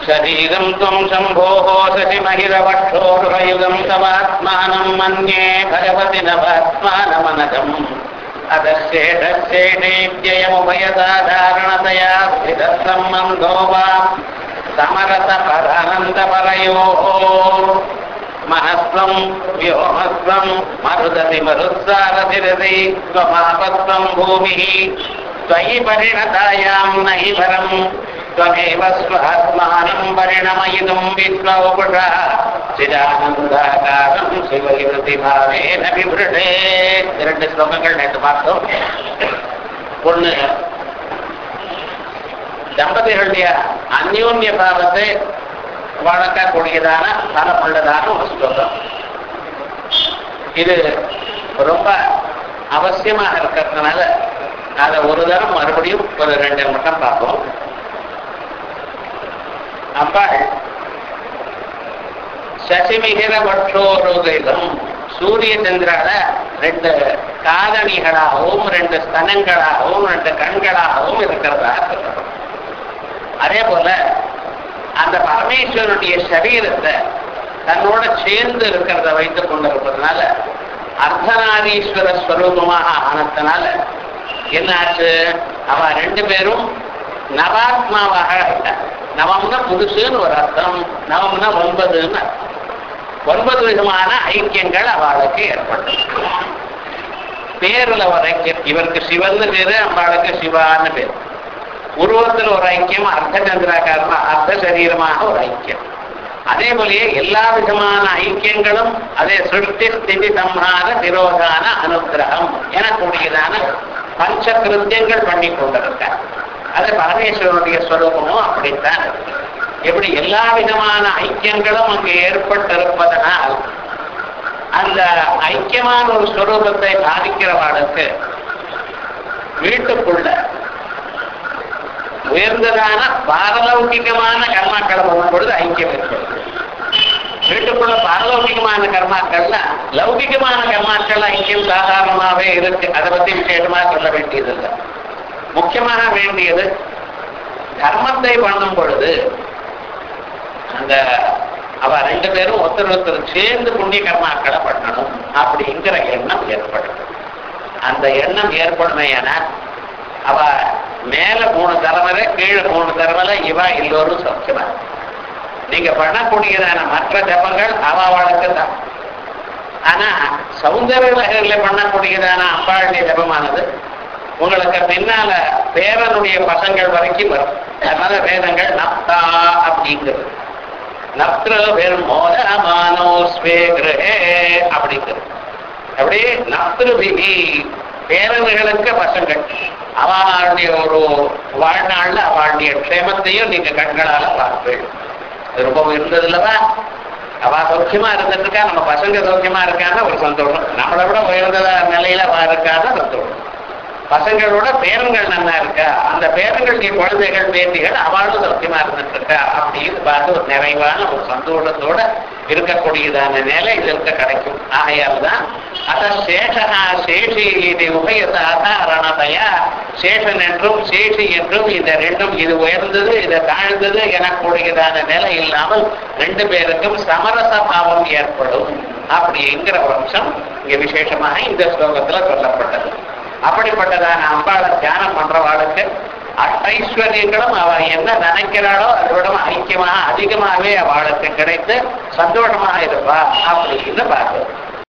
शरीरं त्वं शम्भोः शशिमहिरवक्षोरुहयुगं तवात्मानं मन्ये भगवति नवात्मानमनघम् अधश्चेषश्चेषेत्ययमुभयसाधारणतया स्थितसम्बन्धो वा समरसपरानन्दपरयोः महस्त्वं व्योमस्त्वं मरुदति मरुत्सारथिरति त्वमापस्त्वं भूमिः त्वयि परिणतायां नहि परम् त्वमेव स्वात्मानं परिणमयितुं विश्वौपुषः चिदानन्दाकारं சிவகிருதிபாவேன விபிருடே இரண்டு ஸ்லோகங்கள் நேற்று பார்த்தோம் ஒண்ணு தம்பதிகளுடைய அந்யோன்ய பாவத்தை வழக்கக்கூடியதான பலமுள்ளதான ஒரு ஸ்லோகம் இது ரொம்ப அவசியமாக இருக்கிறதுனால அதை ஒரு தரம் மறுபடியும் ஒரு ரெண்டு மட்டும் பார்ப்போம் அம்பாள் சசிமிகிர பட்சோருகம் சூரிய சந்திரால ரெண்டு காதணிகளாகவும் ரெண்டு ஸ்தனங்களாகவும் ரெண்டு கண்களாகவும் இருக்கிறதா சொல்லணும் அதே போல அந்த பரமேஸ்வரனுடைய சரீரத்தை தன்னோட சேர்ந்து இருக்கிறத வைத்துக் கொண்டிருப்பதனால அர்த்தநாரீஸ்வர ஸ்வரூபமாக ஆனதுனால என்னாச்சு அவ ரெண்டு பேரும் நவாத்மாவாக ஆயிட்டார் நவம்னா புதுசுன்னு ஒரு அர்த்தம் நவம்னா ஒன்பதுன்னு அர்த்தம் ஒன்பது விதமான ஐக்கியங்கள் அவளுக்கு ஏற்பட்டது பேர்ல ஒரு ஐக்கியம் இவருக்கு சிவன்னு பேரு அவளுக்கு சிவான்னு பேரு உருவத்தில் ஒரு ஐக்கியம் அர்த்த சந்திராகாரமா அர்த்த சரீரமாக ஒரு ஐக்கியம் அதே போலயே எல்லா விதமான ஐக்கியங்களும் அதே சிருஷ்டி ஸ்திதி சம்ஹார விரோதான அனுகிரகம் எனக்கூடியதான பஞ்ச கிருத்தியங்கள் பண்ணி கொண்டிருக்கார் அது பரமேஸ்வரனுடைய ஸ்வரூபமும் அப்படித்தான் இருக்கு எப்படி எல்லா விதமான ஐக்கியங்களும் அங்கு ஏற்பட்டிருப்பதனால் அந்த ஐக்கியமான ஒரு ஸ்வரூபத்தை பாதிக்கிறவாளுக்கு வீட்டுக்குள்ள உயர்ந்ததான பாரலௌகிகமான கர்மாக்களை பண்ணும் பொழுது ஐக்கியம் ஏற்படுது வீட்டுக்குள்ள பாரலௌகிகமான கர்மாக்கள்னா லௌகிகமான கர்மாக்கள் ஐக்கியம் சாதாரணமாகவே இருக்கு அதை பத்தி விசேஷமா சொல்ல வேண்டியதில்லை முக்கியமாக வேண்டியது கர்மத்தை பண்ணும் பொழுது அந்த அவ ரெண்டு பேரும் ஒருத்தர் ஒருத்தர் சேர்ந்து புண்ணிய கர்மாக்களை பண்ணணும் அப்படிங்கிற எண்ணம் ஏற்படும் அந்த எண்ணம் ஏற்படுமையான அவ மேல மூணு தலைமுறை கீழே மூணு தலைமுறை இவ எல்லோரும் சௌக்கியமா நீங்க பண்ணக்கூடியதான மற்ற ஜபங்கள் அவளுக்கு தான் ஆனா சௌந்தர லகரில பண்ணக்கூடியதான அம்பாளுடைய ஜபமானது உங்களுக்கு பின்னால பேரனுடைய பசங்கள் வரைக்கும் வரும் அதனால வேதங்கள் நப்தா அப்படிங்கிறது நப்திர வெறும் மோதமானோஸ்வே கிரகே அப்படிங்கிறது அப்படியே நப்திருபிகி பேரவர்களுக்கு பசங்கள் அவளுடைய ஒரு வாழ்நாள்ல அவளுடைய க்ஷேமத்தையும் நீங்க கண்களால பார்ப்பீங்க ரொம்ப இருந்தது இல்லவா அவ சௌக்கியமா இருந்துட்டு இருக்கா நம்ம பசங்க சௌக்கியமா இருக்கான்னு ஒரு சந்தோஷம் நம்மளை விட உயர்ந்த நிலையில அவ இருக்கான்னு சந்தோஷம் பசங்களோட பேரங்கள் நல்லா இருக்கா அந்த பேரங்களுடைய குழந்தைகள் பேத்திகள் அவளும் சௌக்கியமா இருந்துட்டு இருக்கா அப்படின்னு பார்த்து ஒரு நிறைவான ஒரு சந்தோஷத்தோட இருக்கக்கூடியதான நிலை இதற்கு கிடைக்கும் ஆகையால் தான் அத சேஷனா சேஷி இது உபயசாதாரணதையா சேஷன் என்றும் சேஷி என்றும் இந்த ரெண்டும் இது உயர்ந்தது இது தாழ்ந்தது எனக்கூடியதான நிலை இல்லாமல் ரெண்டு பேருக்கும் சமரச பாவம் ஏற்படும் அப்படிங்கிற ஒரு அம்சம் இங்க விசேஷமாக இந்த ஸ்லோகத்துல சொல்லப்பட்டது அப்படிப்பட்டதான அம்பாளை தியானம் பண்றவாளுக்கு அஷ்டைஸ்வரியங்களும் அவ என்ன நினைக்கிறாளோ அதோட ஐக்கியமாக அதிகமாகவே அவளுக்கு கிடைத்து சந்தோஷமாக இருப்பா அப்படின்னு பார்க்கிறோம்